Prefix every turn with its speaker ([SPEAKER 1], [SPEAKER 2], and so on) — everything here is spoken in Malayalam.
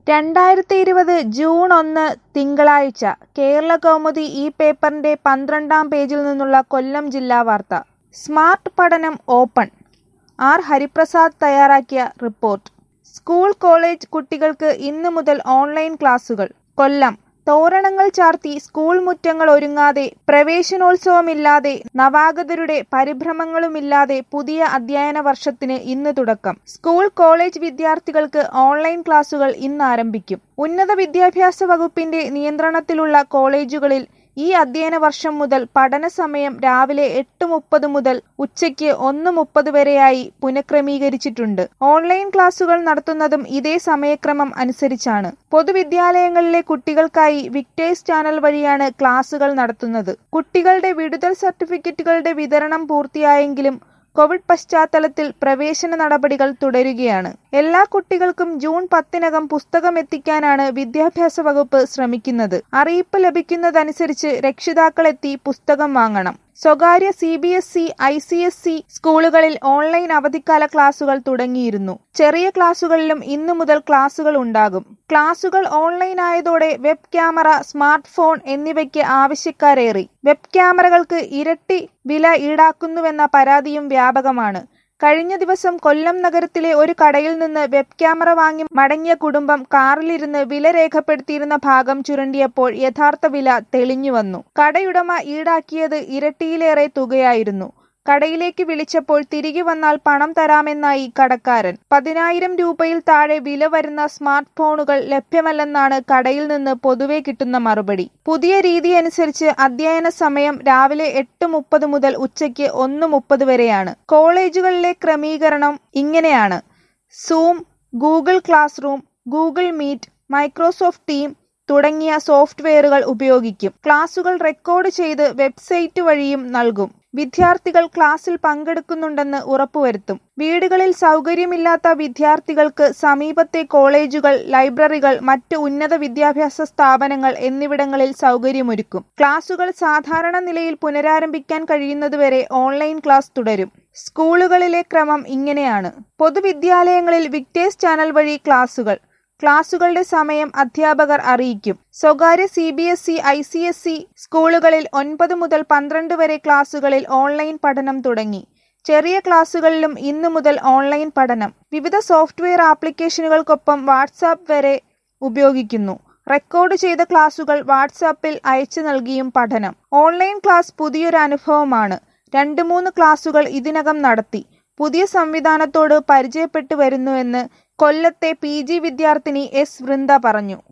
[SPEAKER 1] രണ്ടായിരത്തി ഇരുപത് ജൂൺ ഒന്ന് തിങ്കളാഴ്ച കേരളകൗമുദി ഈ പേപ്പറിന്റെ പന്ത്രണ്ടാം പേജിൽ നിന്നുള്ള കൊല്ലം ജില്ലാ വാർത്ത സ്മാർട്ട് പഠനം ഓപ്പൺ ആർ ഹരിപ്രസാദ് തയ്യാറാക്കിയ റിപ്പോർട്ട് സ്കൂൾ കോളേജ് കുട്ടികൾക്ക് ഇന്നു മുതൽ ഓൺലൈൻ ക്ലാസുകൾ കൊല്ലം തോരണങ്ങൾ ചാർത്തി സ്കൂൾ മുറ്റങ്ങൾ ഒരുങ്ങാതെ പ്രവേശനോത്സവമില്ലാതെ നവാഗതരുടെ പരിഭ്രമങ്ങളുമില്ലാതെ പുതിയ അധ്യയന വർഷത്തിന് ഇന്ന് തുടക്കം സ്കൂൾ കോളേജ് വിദ്യാർത്ഥികൾക്ക് ഓൺലൈൻ ക്ലാസുകൾ ഇന്ന് ആരംഭിക്കും ഉന്നത വിദ്യാഭ്യാസ വകുപ്പിന്റെ നിയന്ത്രണത്തിലുള്ള കോളേജുകളിൽ ഈ അധ്യയന വർഷം മുതൽ പഠന സമയം രാവിലെ എട്ട് മുപ്പത് മുതൽ ഉച്ചയ്ക്ക് ഒന്ന് മുപ്പത് വരെയായി പുനഃക്രമീകരിച്ചിട്ടുണ്ട് ഓൺലൈൻ ക്ലാസുകൾ നടത്തുന്നതും ഇതേ സമയക്രമം അനുസരിച്ചാണ് പൊതുവിദ്യാലയങ്ങളിലെ കുട്ടികൾക്കായി വിക്ടേഴ്സ് ചാനൽ വഴിയാണ് ക്ലാസുകൾ നടത്തുന്നത് കുട്ടികളുടെ വിടുതൽ സർട്ടിഫിക്കറ്റുകളുടെ വിതരണം പൂർത്തിയായെങ്കിലും കോവിഡ് പശ്ചാത്തലത്തിൽ പ്രവേശന നടപടികൾ തുടരുകയാണ് എല്ലാ കുട്ടികൾക്കും ജൂൺ പത്തിനകം പുസ്തകം എത്തിക്കാനാണ് വിദ്യാഭ്യാസ വകുപ്പ് ശ്രമിക്കുന്നത് അറിയിപ്പ് ലഭിക്കുന്നതനുസരിച്ച് രക്ഷിതാക്കളെത്തി പുസ്തകം വാങ്ങണം സ്വകാര്യ C B S E I C S E സ്കൂളുകളിൽ ഓൺലൈൻ അവധിക്കാല ക്ലാസുകൾ തുടങ്ങിയിരുന്നു ചെറിയ ക്ലാസുകളിലും ഇന്നു മുതൽ ക്ലാസുകൾ ഉണ്ടാകും ക്ലാസുകൾ ഓൺലൈൻ ആയതോടെ വെബ് ക്യാമറ സ്മാർട്ട് ഫോൺ എന്നിവയ്ക്ക് ആവശ്യക്കാരേറി വെബ് ക്യാമറകൾക്ക് ഇരട്ടി വില ഈടാക്കുന്നുവെന്ന പരാതിയും വ്യാപകമാണ് കഴിഞ്ഞ ദിവസം കൊല്ലം നഗരത്തിലെ ഒരു കടയിൽ നിന്ന് വെബ് ക്യാമറ വാങ്ങി മടങ്ങിയ കുടുംബം കാറിലിരുന്ന് വില രേഖപ്പെടുത്തിയിരുന്ന ഭാഗം ചുരണ്ടിയപ്പോൾ യഥാർത്ഥ വില തെളിഞ്ഞുവന്നു കടയുടമ ഈടാക്കിയത് ഇരട്ടിയിലേറെ തുകയായിരുന്നു കടയിലേക്ക് വിളിച്ചപ്പോൾ തിരികെ വന്നാൽ പണം തരാമെന്നായി കടക്കാരൻ പതിനായിരം രൂപയിൽ താഴെ വില വരുന്ന സ്മാർട്ട് ഫോണുകൾ ലഭ്യമല്ലെന്നാണ് കടയിൽ നിന്ന് പൊതുവെ കിട്ടുന്ന മറുപടി പുതിയ രീതി അനുസരിച്ച് അധ്യയന സമയം രാവിലെ എട്ട് മുപ്പത് മുതൽ ഉച്ചയ്ക്ക് ഒന്ന് മുപ്പത് വരെയാണ് കോളേജുകളിലെ ക്രമീകരണം ഇങ്ങനെയാണ് Zoom Google Classroom Google Meet Microsoft team തുടങ്ങിയ സോഫ്റ്റ്വെയറുകൾ ഉപയോഗിക്കും ക്ലാസുകൾ റെക്കോർഡ് ചെയ്ത് വെബ്സൈറ്റ് വഴിയും നൽകും വിദ്യാർത്ഥികൾ ക്ലാസ്സിൽ പങ്കെടുക്കുന്നുണ്ടെന്ന് ഉറപ്പുവരുത്തും വീടുകളിൽ സൗകര്യമില്ലാത്ത വിദ്യാർത്ഥികൾക്ക് സമീപത്തെ കോളേജുകൾ ലൈബ്രറികൾ മറ്റ് ഉന്നത വിദ്യാഭ്യാസ സ്ഥാപനങ്ങൾ എന്നിവിടങ്ങളിൽ സൗകര്യമൊരുക്കും ക്ലാസുകൾ സാധാരണ നിലയിൽ പുനരാരംഭിക്കാൻ കഴിയുന്നതുവരെ ഓൺലൈൻ ക്ലാസ് തുടരും സ്കൂളുകളിലെ ക്രമം ഇങ്ങനെയാണ് പൊതുവിദ്യാലയങ്ങളിൽ വിക്ടേഴ്സ് ചാനൽ വഴി ക്ലാസുകൾ ക്ലാസുകളുടെ സമയം അധ്യാപകർ അറിയിക്കും സ്വകാര്യ C B S E I C S E സ്കൂളുകളിൽ ഒൻപത് മുതൽ പന്ത്രണ്ട് വരെ ക്ലാസുകളിൽ ഓൺലൈൻ പഠനം തുടങ്ങി ചെറിയ ക്ലാസുകളിലും ഇന്നു മുതൽ ഓൺലൈൻ പഠനം വിവിധ സോഫ്റ്റ്വെയർ ആപ്ലിക്കേഷനുകൾക്കൊപ്പം വാട്സാപ്പ് വരെ ഉപയോഗിക്കുന്നു റെക്കോർഡ് ചെയ്ത ക്ലാസുകൾ വാട്സാപ്പിൽ അയച്ചു നൽകിയും പഠനം ഓൺലൈൻ ക്ലാസ് പുതിയൊരു അനുഭവമാണ് രണ്ട് മൂന്ന് ക്ലാസുകൾ ഇതിനകം നടത്തി പുതിയ സംവിധാനത്തോട് പരിചയപ്പെട്ടു വരുന്നുവെന്ന് കൊല്ലത്തെ പി ജി വിദ്യാർത്ഥിനി എസ് വൃന്ദ പറഞ്ഞു